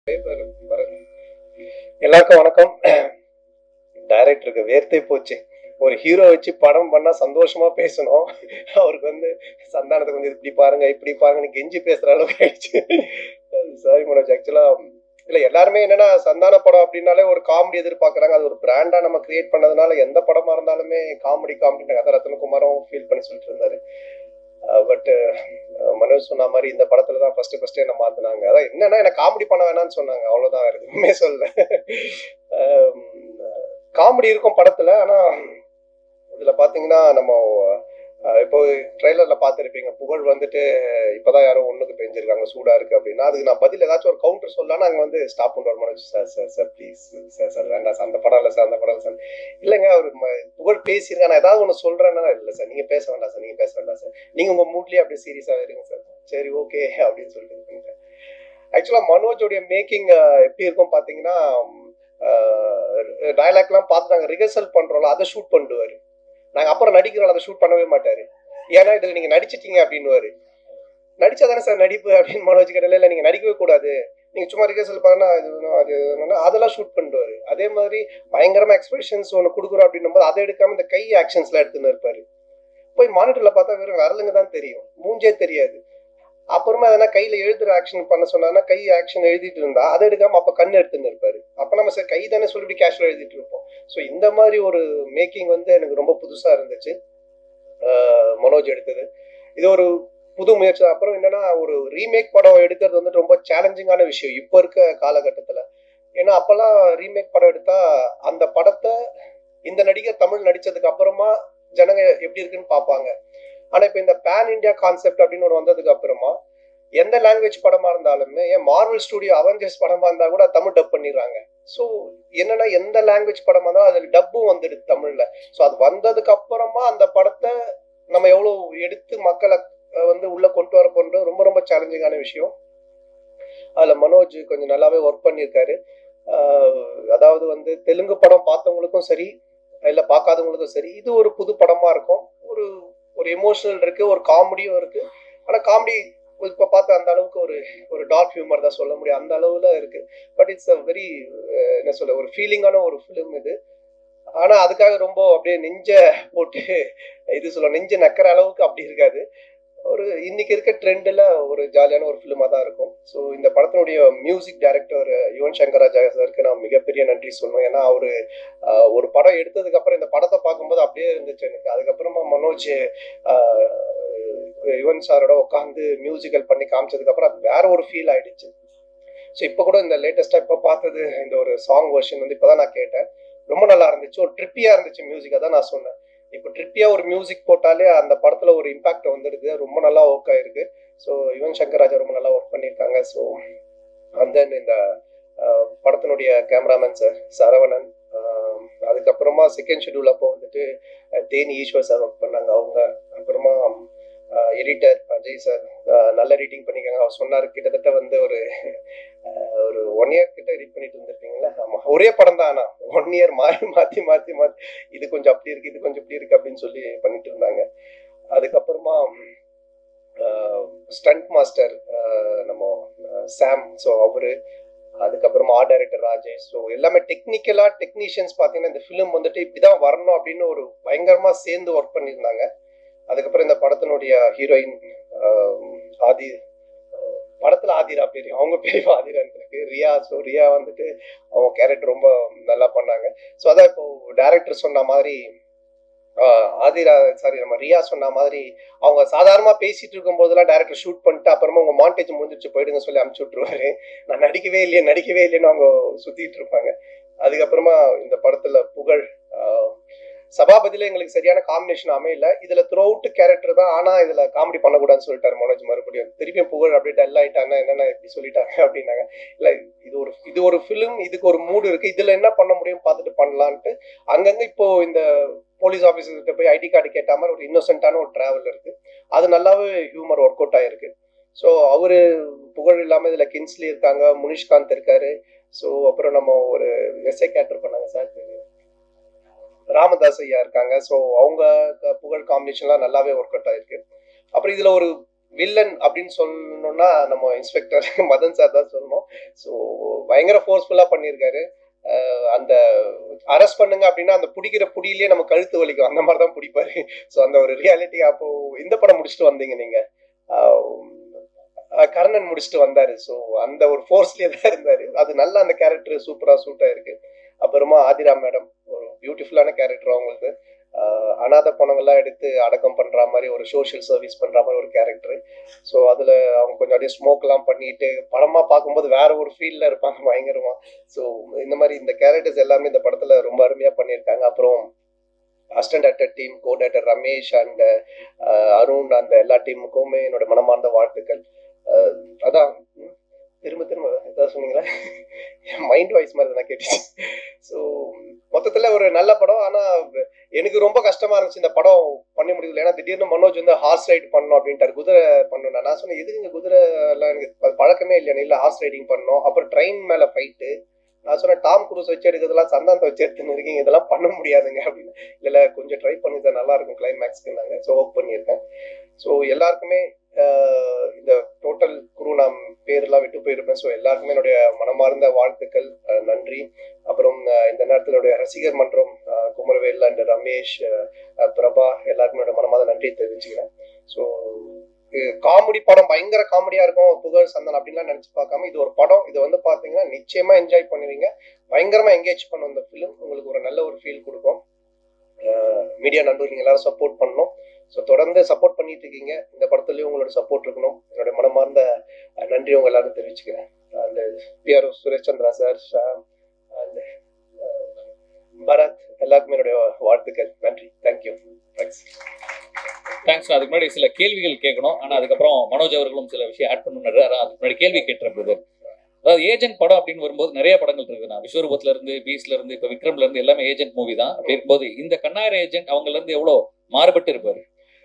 எல்லாருக்கும் வணக்கம் டைரக்டருக்கு வேர்த்தே போச்சு ஒரு ஹீரோ வச்சு படம் பண்ணா சந்தோஷமா பேசணும் அவருக்கு வந்து சந்தானத்துக்கு வந்து இப்படி பாருங்க இப்படி பாருங்கன்னு கெஞ்சி பேசுற அளவுக்கு ஆயிடுச்சு சாரி மனோஜ் ஆக்சுவலா இல்ல எல்லாருமே என்னன்னா சந்தான படம் அப்படின்னாலே ஒரு காமெடி எதிர்பார்க்கறாங்க அது ஒரு பிராண்டா நம்ம கிரியேட் பண்ணதுனால எந்த படமா இருந்தாலுமே காமெடி காமெடி அதான் ரத்னகுமாரும் ஃபீல் பண்ணி சொல்லிட்டு இருந்தாரு பட் மனோஜ் சொன்ன மாதிரி இந்த படத்துல தான் ஃபர்ஸ்ட் ஃபர்ஸ்ட் என்ன மாத்தினாங்க அதான் என்னன்னா எனக்கு காமெடி பண்ண வேணாம்னு சொன்னாங்க அவ்வளவுதான் எதுவுமே சொல்ல காமெடி இருக்கும் படத்துல ஆனா இதுல பாத்தீங்கன்னா நம்ம அஹ், இப்போ ட்ரெய்லர்ல பார்த்துருப்பீங்க புகழ் வந்துட்டு இப்பதான் யாரோ ஒண்ணுக்கு பெஞ்சிருக்காங்க சூடா இருக்கு அப்படின்னா அதுக்கு நான் பதில் ஏதாச்சும் ஒரு கவுண்டர் சொல்லலாம் அங்க வந்து ஸ்டாப் பண்ணுவார் Manoj sir sir sir please sir sir வேண்டாம் சார் அந்த படம் இல்லை சார் அந்த படம் இல்லை சார் இல்லைங்க அவர் ம- புகழ் பேசியிருக்கா நான் ஏதாவது ஒன்று சொல்றேன்னா இல்லை சார் நீங்க பேச வேண்டாம் சார் நீங்க பேச வேண்டாம் சார் நீங்க உங்க மூட்லயே அப்படியே சீரியஸா இருங்க சார் சரி ஓகே அப்படின்னு சொல்லிட்டு ஆக்சுவலா மனோஜோடைய மேக்கிங் எப்படி இருக்கும் பாத்தீங்கன்னா டயலாக்லாம் பார்த்து நாங்க ரிஹர்சல் பண்றோம்ல அதை ஷூட் பண்ணுவாரு நாங்க அப்புறம் நடிக்கிறோம் அதை ஷூட் பண்ணவே மாட்டாரு ஏன்னா இதுல நீங்க நடிச்சிட்டீங்க அப்படின்னுவாரு நடிச்சா தானே சார் நடிப்பு அப்படின்னு மனோஜ் கிட்ட இல்லை நீங்க நடிக்கவே கூடாது நீங்க சும்மா ரிஹர்சல் பண்ணா அது வேணும், அது வேணும்னா அதெல்லாம் ஷூட் பண்ணுவாரு அதே மாதிரி பயங்கரமா எக்ஸ்பிரஷன்ஸ் ஒன்று கொடுக்குறோம் அப்படின்னும் போது அதை எடுக்காம இந்த கை ஆக்ஷன்ஸ்லாம் எடுத்துன்னு இருப்பாரு போய் மானிட்டர்ல பார்த்தா வெறும் விரலுங்க தான் தெரியும் மூஞ்சே தெரியாது அப்புறமா எதனா கையில எழுதுற ஆக்ஷன் பண்ண சொன்னாங்கன்னா கை ஆக்ஷன் எழுதிட்டு இருந்தா அதை எடுக்காம அப்ப கண் எடுத்துன்னு இருப்பாரு அப்ப நம்ம சார் கை தானே சொல்லி கேஷுவல் எழுதிட்டு இருப்போம் ஸோ இந்த மாதிரி ஒரு மேக்கிங் வந்து எனக்கு ரொம்ப புதுசா இருந்துச்சு ஆஹ் மனோஜ் எடுத்தது இது ஒரு புது முயற்சி தான். அப்புறம் என்னன்னா ஒரு ரீமேக் படம் எடுக்கிறது வந்துட்டு ரொம்ப சேலஞ்சிங்கான விஷயம் இப்போ இருக்க காலகட்டத்துல ஏன்னா அப்பெல்லாம் ரீமேக் படம் எடுத்தா அந்த படத்தை இந்த நடிகர் தமிழ் நடிச்சதுக்கு அப்புறமா ஜனங்க எப்படி இருக்குன்னு பார்ப்பாங்க ஆனா இப்போ இந்த பேன் இந்தியா கான்செப்ட் அப்படின்னு ஒன்று வந்ததுக்கு அப்புறமா எந்த லாங்குவேஜ் படமா இருந்தாலுமே ஏன் மார்வல் ஸ்டுடியோ அவெஞ்சர்ஸ் படமா இருந்தா கூட தமிழ் டப் பண்ணிடுறாங்க ஸோ என்னன்னா எந்த லாங்குவேஜ் படமா இருந்தாலும் அதில் டப்பும் வந்துடுது தமிழ்ல ஸோ அது வந்ததுக்கு அப்புறமா அந்த படத்தை நம்ம எவ்வளவு எடுத்து மக்களை அஹ், வந்து உள்ள கொண்டு வர போன்றது ரொம்ப ரொம்ப சேலஞ்சிங்கான விஷயம் அதுல மனோஜ் கொஞ்சம் நல்லாவே ஒர்க் பண்ணியிருக்காரு ஆஹ், அதாவது வந்து தெலுங்கு படம் பார்த்தவங்களுக்கும் சரி இல்ல பார்க்காதவங்களுக்கும் சரி இது ஒரு புது படமா இருக்கும் ஒரு ஒரு எமோஷனல் இருக்கு ஒரு காமெடியும் இருக்கு ஆனா காமெடி இப்ப பார்த்த அந்த அளவுக்கு ஒரு ஒரு டார்க் ஹியூமர் தான் சொல்ல முடியும் அந்த அளவுல இருக்கு பட் இட்ஸ் அ வெரி என்ன சொல்ல ஒரு ஃபீலிங்கான ஒரு ஃபிலிம் இது ஆனா அதுக்காக ரொம்ப அப்படியே நெஞ்ச போட்டு இது சொல்ல நெஞ்ச நக்கிற அளவுக்கு அப்படி இருக்காது ஒரு இன்னைக்கு இருக்க ட்ரெண்ட்ல ஒரு ஜாலியான ஒரு ஃபிலிமா தான் இருக்கும் ஸோ இந்த படத்தினுடைய மியூசிக் டைரக்டர் யுவன் சங்கர் ராஜா சாருக்கு நான் மிகப்பெரிய நன்றி சொல்லணும் ஏன்னா அவரு ஆஹ், ஒரு படம் எடுத்ததுக்கு அப்புறம் இந்த படத்தை பார்க்கும்போது அப்படியே இருந்துச்சு எனக்கு அதுக்கப்புறமா மனோஜ் ஆஹ், யுவன் சாரோட உட்காந்து மியூசிக்கல் பண்ணி காமிச்சதுக்கு அப்புறம் அது வேற ஒரு ஃபீல் ஆயிடுச்சு ஸோ இப்போ கூட இந்த லேட்டஸ்டா இப்போ பார்த்தது இந்த ஒரு சாங் வெர்ஷன் வந்து இப்போதான் நான் கேட்டேன் ரொம்ப நல்லா இருந்துச்சு ஒரு ட்ரிப்பியா இருந்துச்சு மியூசிக் அதான் நான் சொன்னேன் இப்போ ட்ரிப்பியா ஒரு மியூசிக் போட்டாலே அந்த படத்துல ஒரு இம்பாக்ட் வந்துடுது ரொம்ப நல்லா ஒர்க் ஆயிருக்கு ஸோ யுவன் சங்கர் ராஜா ரொம்ப நல்லா ஒர்க் பண்ணியிருக்காங்க ஸோ அண்ட் தென் இந்த அஹ், படத்தினுடைய கேமராமேன் சார் சரவணன் அஹ், அதுக்கப்புறமா செகண்ட் ஷெடியூல் அப்போ வந்துட்டு அஹ், தேனி ஈஸ்வர் சார் ஒர்க் பண்ணாங்க அவங்க அப்புறமா எடிட்டர் அஜய் சார் நல்ல ரீடிங் பண்ணிக்காங்க அவர் சொன்னார் கிட்டத்தட்ட வந்து ஒரு அஹ், ஒரு ஒன் இயர் கிட்ட எடிட் பண்ணிட்டு இருந்திருப்பீங்களா ஆமா ஒரே படம் தான் ஆனா ஒன் இயர் மாறி மாத்தி மாத்தி மாத்தி இது கொஞ்சம் அப்படி இருக்கு இது கொஞ்சம் இப்படி இருக்கு அப்படின்னு சொல்லி பண்ணிட்டு இருந்தாங்க அதுக்கப்புறமா ஸ்டண்ட் மாஸ்டர் நம்ம சாம் ஸோ அவரு அதுக்கப்புறமா ஆர்ட் டைரக்டர் ராஜேஷ் ஸோ எல்லாமே டெக்னிக்கலா டெக்னீஷியன்ஸ் பார்த்தீங்கன்னா இந்த ஃபிலிம் வந்துட்டு இப்படிதான் வரணும் அப்படின்னு ஒரு பயங்கரமா சேர்ந்து ஒர்க் பண்ணியிருந்தாங்க அதுக்கப்புறம் இந்த படத்தினுடைய ஹீரோயின் ஆதி அஹ், படத்துல ஆதிரா பேர் அவங்க பேர் ஆதிரான் இருக்கு ரியா ஸோ ரியா வந்துட்டு அவங்க கேரக்டர் ரொம்ப நல்லா பண்ணாங்க ஸோ அதான் இப்போ டேரக்டர் சொன்ன மாதிரி ஆஹ் ஆதிரா சாரி நம்ம ரியா சொன்ன மாதிரி அவங்க சாதாரணமா பேசிட்டு இருக்கும் போதெல்லாம் டேரக்டர் ஷூட் பண்ணிட்டு அப்புறமா உங்க மாண்டேஜ் முடிஞ்சிருச்சு போயிடுங்க சொல்லி அமுச்சு விட்டுருவாரு நான் நடிக்கவே இல்லையே நடிக்கவே இல்லைன்னு அவங்க சுத்திட்டு இருப்பாங்க அதுக்கப்புறமா இந்த படத்துல புகழ் ஆஹ் சபாபதியில எங்களுக்கு சரியான காம்பினேஷன் அமையல இதுல த்ரூ அவுட் கேரக்டர் தான் ஆனா இதுல காமெடி பண்ணக்கூடாதுன்னு சொல்லிட்டாரு மனோஜ் மறுபடியும் திருப்பியும் புகழ் அப்படியே டல் ஆயிட்டாங்க என்னென்ன இப்படி சொல்லிட்டாங்க அப்படின்னாங்க இல்ல இது ஒரு இது ஒரு ஃபிலிம் இதுக்கு ஒரு மூடு இருக்கு இதுல என்ன பண்ண முடியும் பார்த்துட்டு பண்ணலான்ட்டு அங்கங்க இப்போ இந்த போலீஸ் ஆஃபீஸர்கிட்ட போய் ஐடி கார்டு கேட்ட மாதிரி ஒரு இன்னோசென்ட்டான ஒரு டிராவல் இருக்கு அது நல்லாவே ஹியூமர் ஒர்க் அவுட் ஆயிருக்கு ஸோ அவரு புகழ் இல்லாம இதுல கின்ஸ்லி இருக்காங்க முனிஷ்காந்த் இருக்காரு ஸோ அப்புறம் நம்ம ஒரு எஸ்ஐ கேரக்டர் பண்ணாங்க சார் ராமதாஸ் ஐயா இருக்காங்க ஸோ அவங்க க- புகழ் காம்பினேஷன்லாம் நல்லாவே ஒர்க் அவுட் ஆயிருக்கு அப்புறம் இதுல ஒரு வில்லன் அப்படின்னு சொல்லணும்னா நம்ம இன்ஸ்பெக்டர் மதன் சார் தான் சொல்லணும் ஸோ பயங்கர ஃபோர்ஸ்ஃபுல்லா பண்ணியிருக்காரு அஹ் அந்த அரெஸ்ட் பண்ணுங்க அப்படின்னா அந்த பிடிக்கிற புடியிலே நம்ம கழுத்து வலிக்கும் அந்த மாதிரி தான் பிடிப்பாரு ஸோ அந்த ஒரு ரியாலிட்டி அப்போ இந்த படம் முடிச்சுட்டு வந்தீங்க நீங்க அஹ் கர்ணன் முடிச்சுட்டு வந்தாரு ஸோ அந்த ஒரு ஃபோர்ஸ்லயே தான் இருந்தாரு அது நல்ல அந்த கேரக்டர் சூப்பரா சூட் ஆயிருக்கு அப்புறமா ஆதிரா மேடம் ஒரு பியூட்டிஃபுல்லான கேரக்டர் அவங்களுக்கு ஆஹ் அனாதை பணங்கள்லாம் எடுத்து அடக்கம் பண்ற மாதிரி ஒரு சோஷியல் சர்வீஸ் பண்ற மாதிரி ஒரு கேரக்டர் ஸோ அதுல அவங்க கொஞ்சம் அப்படியே ஸ்மோக் எல்லாம் பண்ணிட்டு படமா பார்க்கும்போது வேற ஒரு ஃபீல்ட்ல இருப்பாங்க பயங்கரமா ஸோ இந்த மாதிரி இந்த கேரக்டர்ஸ் எல்லாமே இந்த படத்துல ரொம்ப அருமையா பண்ணியிருக்காங்க அப்புறம் assistant actor team co director Ramesh and Arun அந்த எல்லா டீமுக்குமே என்னோட மனமார்ந்த வாழ்த்துக்கள் ஆஹ் அதான் ம், திரும்ப திரும்ப ஏதாவது சொன்னீங்களா மைண்ட் வாய்ஸ் மாதிரி தான் கேட்டுச்சு ஸோ மொத்தத்துல ஒரு நல்ல படம் ஆனா எனக்கு ரொம்ப கஷ்டமா இருந்துச்சு இந்த படம் பண்ண முடியல ஏன்னா திடீர்னு மனோஜ் வந்து ஹார்ஸ் ரைட் பண்ணணும் அப்படின்ட்டாரு குதிரை பண்ணணும் நான் சொன்னேன் எதுக்கு குதிரை எல்லாம் எனக்கு அது பழக்கமே இல்லையா இல்ல ஹார்ஸ் ரைடிங் பண்ணணும் அப்புறம் ட்ரெயின் மேல ஃபைட்டு நான் சொன்னேன் டாம் குரூஸ் வச்சு எடுக்கிறதுலாம் சந்தானத்தை வச்சு எடுத்துன்னு இருக்கீங்க இதெல்லாம் பண்ண முடியாதுங்க அப்படின்னு இல்ல இல்ல கொஞ்சம் ட்ரை பண்ணி தான் நல்லா இருக்கும் கிளைமேக்ஸ்க்கு நாங்க ஸோ ஒர்க் பண்ணியிருக்கேன் ஸோ எல்லாருக்குமே ஆஹ் இந்த டோட்டல் குரு நான் பேரெல்லாம் விட்டு போயிருப்பேன் ஸோ எல்லாருக்குமே என்னுடைய மனமார்ந்த வாழ்த்துக்கள் அஹ் நன்றி அப்புறம் அஹ் இந்த நேரத்தில் என்னுடைய ரசிகர் மன்றம் அஹ் குமரவேல் அண்ட் ரமேஷ் அஹ் பிரபா எல்லாருக்குமே என்னோட மனமார்ந்த நன்றியை தெரிவிச்சுக்கிறேன் ஸோ காமெடி படம் பயங்கர காமெடியா இருக்கும் புகழ் சந்தன் அப்படின்லாம் நினைச்சு பார்க்காம இது ஒரு படம் இது வந்து பாத்தீங்கன்னா நிச்சயமா என்ஜாய் பண்ணுவீங்க பயங்கரமா என்கேஜ் பண்ணும் இந்த ஃபிலிம் உங்களுக்கு ஒரு நல்ல ஒரு ஃபீல் கொடுக்கும் மீடியா நண்பர்கள் நீங்க எல்லாரும் சப்போர்ட் பண்ணணும் ஸோ தொடர்ந்து சப்போர்ட் பண்ணிட்டு இருக்கீங்க இந்த படத்துலயும் உங்களோட சப்போர்ட் இருக்கணும் என்னோட மனமார்ந்த அஹ், நன்றி உங்க எல்லாரும் தெரிவிச்சுக்கிறேன் அந்த PR Suresh Chandra sir Shaam and Bharath எல்லாருக்குமே என்னுடைய வாழ்த்துக்கள் நன்றி தேங்க்யூ தேங்க்ஸ் தேங்க்ஸ் அதுக்கு முன்னாடி சில கேள்விகள் கேட்கணும் ஆனா அதுக்கப்புறம் மனோஜ் அவர்களும் சில விஷயம் ஆட் பண்ணுறாரு ஆனா அதுக்கு முன்னாடி கேள்வி கேட்டுறேன் பிரதர் அதாவது ஏஜென்ட் படம் அப்படின்னு வரும்போது நிறைய படங்கள் இருக்கு நான் விஸ்வரூபத்துல இருந்து பீஸ்ல இருந்து இப்ப விக்ரம்ல இருந்து எல்லாமே ஏஜென்ட் மூவி தான் அப்படி இருக்கும்போது இந்த கண்ணாயிர ஏஜென்ட் அவங்கல இருந்து எவ்வளவு மாறுபட்டு இருப்பாரு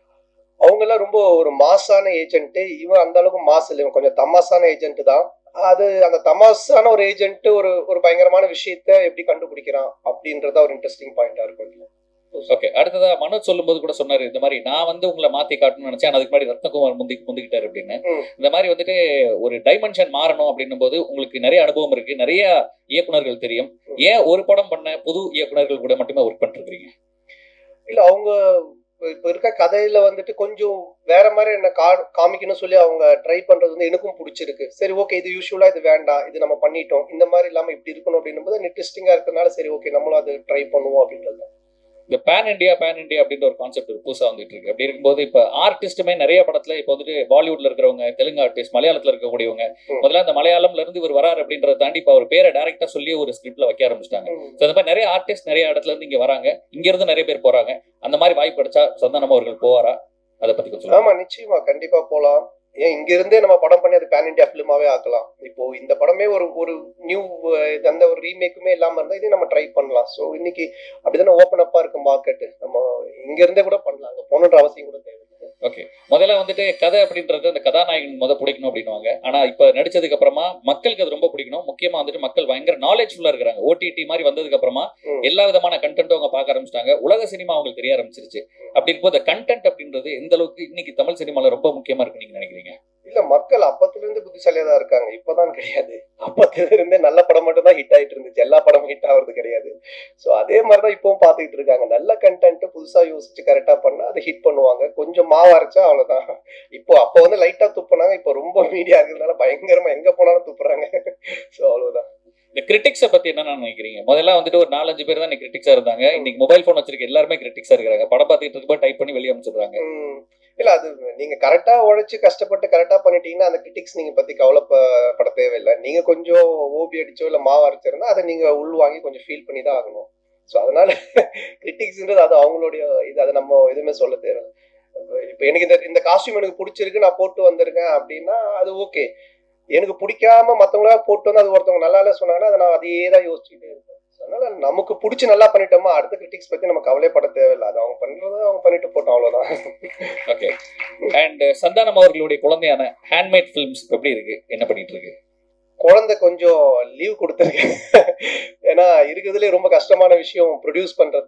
அவங்க எல்லாம் ரொம்ப ஒரு மாசான ஏஜென்ட் இவன் அந்த அளவுக்கு மாஸ் இல்லை இவன் கொஞ்சம் தமாசான ஏஜென்ட் தான் அது அந்த தமாசான ஒரு ஏஜென்ட் ஒரு ஒரு பயங்கரமான விஷயத்த எப்படி கண்டுபிடிக்கிறான் அப்படின்றத ஒரு இன்ட்ரெஸ்டிங் பாயிண்டா இருக்கும் ஓகே அடுத்ததா மனோஜ் சொல்லும்போது கூட சொன்னாரு இந்த மாதிரி நான் வந்து உங்களை மாத்தி காட்டணும்னு நினைச்சேன் ஆனா அதுக்கு முன்னாடி ரத்னகுமார் முந்தி முந்திக்கிட்டாரு அப்படின்னு ம். இந்த மாதிரி வந்துட்டு ஒரு டைமென்ஷன் மாறணும் அப்படின்னும் போது உங்களுக்கு நிறைய அனுபவம் இருக்கு நிறைய இயக்குனர்கள் தெரியும் ஏன் ஒரு படம் பண்ண புது இயக்குனர்கள் கூட மட்டுமே ஒர்க் பண்ணிட்டு இருக்கீங்க இல்ல அவங்க இப்ப இருக்க கதையில வந்துட்டு கொஞ்சம் வேற மாதிரி என்ன கா காமிக்கணும்னு சொல்லி அவங்க ட்ரை பண்றது வந்து எனக்கும் பிடிச்சிருக்கு சரி ஓகே இது யூஸ்வலா இது வேண்டாம் இது நம்ம பண்ணிட்டோம் இந்த மாதிரி இல்லாம இப்படி இருக்கணும் அப்படின்னும் போது இன்ட்ரெஸ்டிங்கா இருக்கறனால சரி ஓகே நம்மளும் அது ட்ரை பண்ணுவோம் அப்படின்றது இந்த பேன் இந்தியா பேன் இந்தியா அப்படின்ற ஒரு கான்செப்ட் புதுசா வந்துட்டு இருக்கு அப்படி இருக்கும்போது இப்ப ஆர்டிஸ்ட்டுமே நிறைய படத்துல இப்ப வந்துட்டு பாலிவுட்ல இருக்கிறவங்க தெலுங்கு ஆர்டிஸ்ட் மலையாளத்துல இருக்கக்கூடியவங்க ம். முதல்ல அந்த மலையாளம்ல இருந்து இவர் வராரு அப்படின்றத தாண்டி இப்ப அவர் பேரை டைரக்டா சொல்லி ஒரு ஸ்கிரிப்ட்ல வைக்க ஆரம்பிச்சிட்டாங்க ஸோ அந்த மாதிரி நிறைய ஆர்டிஸ்ட் நிறைய இடத்துல இருந்து இங்க வராங்க இங்க இருந்து நிறைய பேர் போறாங்க அந்த மாதிரி வாய்ப்பு கிடைச்சா சந்தானம் அவர்கள் போவாரா அதை பத்தி கொஞ்சம் சொல்லுங்க. ஆமா நிச்சயமா கண்டிப்பா போலாம் ஏன் இங்க இருந்தே நம்ம படம் பண்ணி அது பேன் இண்டியா பிலிமாவே ஆக்கலாம் இப்போ இந்த படமே ஒரு ஒரு நியூ அந்த ஒரு ரீமேக்குமே இல்லாம இருந்தா இதே நம்ம ட்ரை பண்ணலாம் சோ இன்னைக்கு அப்படிதானே ஓப்பன் அப்பா இருக்கு மார்க்கெட் நம்ம இங்க இருந்தே கூட பண்ணலாம் அங்க போகணுன்ற அவசியம் கூட தேவை ஓகே முதல்ல வந்துட்டு கதை அப்படின்றது அந்த கதாநாயகன் முத பிடிக்கணும் அப்படின்னுவாங்க ஆனா இப்ப நடிச்சதுக்கு அப்புறமா மக்களுக்கு அது ரொம்ப பிடிக்கணும் முக்கியமா வந்துட்டு மக்கள் பயங்கர நாலேஜ்ஃபுல்லா இருக்கிறாங்க ஓடிடி மாதிரி வந்ததுக்கு அப்புறமா ம். எல்லா விதமான கண்டென்ட்டும் அவங்க பார்க்க ஆரம்பிச்சிட்டாங்க உலக சினிமா அவங்களுக்கு தெரிய ஆரம்பிச்சிருச்சு அப்படி இருக்கும்போது கண்டென்ட் அப்படின்றது எந்த அளவுக்கு இன்னைக்கு தமிழ் சினிமால ரொம்ப முக்கியமா இருக்கு நீங்க நினைக்கிறீங்க இல்ல மக்கள் அப்பத்துல இருந்து புத்திசாலியா தான் இருக்காங்க இப்பதான் கிடையாது அப்பத்துல இருந்தே நல்ல படம் மட்டும் தான் ஹிட் ஆயிட்டு இருந்துச்சு எல்லா படமும் ஹிட் ஆகுறது கிடையாது சோ அதே மாதிரிதான் இப்பவும் பாத்துக்கிட்டு இருக்காங்க நல்ல கண்டென்ட் புதுசா யோசிச்சு கரெக்டா பண்ணா அதை ஹிட் பண்ணுவாங்க கொஞ்சம் மாவு அரைச்சா அவ்வளவுதான் இப்போ அப்ப வந்து லைட்டா துப்புனாங்க இப்போ ரொம்ப மீடியா இருக்கிறதுனால பயங்கரமா எங்க போனாலும் துப்புறாங்க சோ அவ்வளவுதான் இந்த கிரிட்டிக்ஸை பத்தி என்ன நினைக்கிறீங்க முதல்ல வந்துட்டு ஒரு நாலஞ்சு பேர் தான் கிரிட்டிக்ஸா இருந்தாங்க இன்னைக்கு மொபைல் போன் வச்சிருக்க எல்லாருமே கிரிட்டிக்ஸா இருக்காங்க படம் பார்த்துட்டு இருக்கும்போது டைப் பண்ணி வெளியே அனுப்பிச்சிடுறாங்க உம் இல்ல அது நீங்க கரெக்டா உழைச்சு கஷ்டப்பட்டு கரெக்டா பண்ணிட்டீங்கன்னா அந்த கிரிட்டிக்ஸ் நீங்க பத்தி கவலைப்பட தேவையில்லை நீங்க கொஞ்சம் ஓபி அடிச்சோ இல்ல மாவு அரைச்சிருந்தா அதை நீங்க உள்வாங்கி கொஞ்சம் ஃபீல் பண்ணி தான் ஆகணும் ஸோ அதனால கிரிட்டிக்ஸ்ன்றது அது அவங்களுடைய இது அதை நம்ம எதுவுமே சொல்ல தேவை இப்போ எனக்கு இந்த இந்த காஸ்டியூம் எனக்கு பிடிச்சிருக்கு நான் போட்டு வந்திருக்கேன் அப்படின்னா அது ஓகே எனக்கு பிடிக்காம மத்தவங்களா போட்டு வந்து அது ஒருத்தவங்க நல்லா இல்ல சொன்னாங்கன்னா அதை நான் அதையே தான் யோசிச்சுட்டே இருப்பேன் So, அதனால நமக்கு பிடிச்சி நல்லா பண்ணிட்டோமா அடுத்த கிரிட்டிக்ஸ் பத்தி நம்ம கவலைப்பட தேவையில்லை அது அவங்க பண்றதை அவங்க பண்ணிட்டு போட்டோம் அவ்வளவுதான் ஓகே அண்ட் சந்தானம் அவர்களுடைய குழந்தையான ஹேண்ட்மேட் ஃபிலிம்ஸ் எப்படி இருக்கு என்ன பண்ணிட்டு இருக்கு குழந்தை கொஞ்சம் லீவ் கொடுத்துருக்கேன் ஏன்னா இருக்கிறதுலே ரொம்ப கஷ்டமான விஷயம் ப்ரொடியூஸ் பண்றது தான்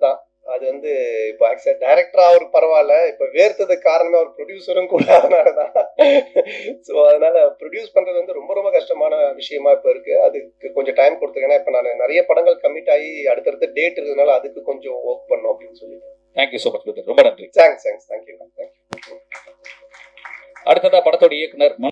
அது வந்து இப்போ ஆக்சுவலி டைரக்டரா அவருக்கு பரவாயில்ல இப்போ வேர்த்ததுக்கு காரணமே அவர் ப்ரொடியூசரும் கூட அதனால தான் ஸோ அதனால ப்ரொடியூஸ் பண்றது வந்து ரொம்ப ரொம்ப கஷ்டமான விஷயமா இப்போ இருக்கு அதுக்கு கொஞ்சம் டைம் கொடுத்துருக்கேன் இப்போ நான் நிறைய படங்கள் கமிட் ஆகி அடுத்தடுத்த டேட் இருக்கிறதுனால அதுக்கு கொஞ்சம் ஒர்க் பண்ணும் அப்படின்னு சொல்லி தேங்க்யூ ஸோ மச் பிரதர் ரொம்ப நன்றி தேங்க்ஸ் தேங்க்ஸ் தேங்க்யூ தேங்க்யூ அடுத்ததா படத்தோட இயக்குனர்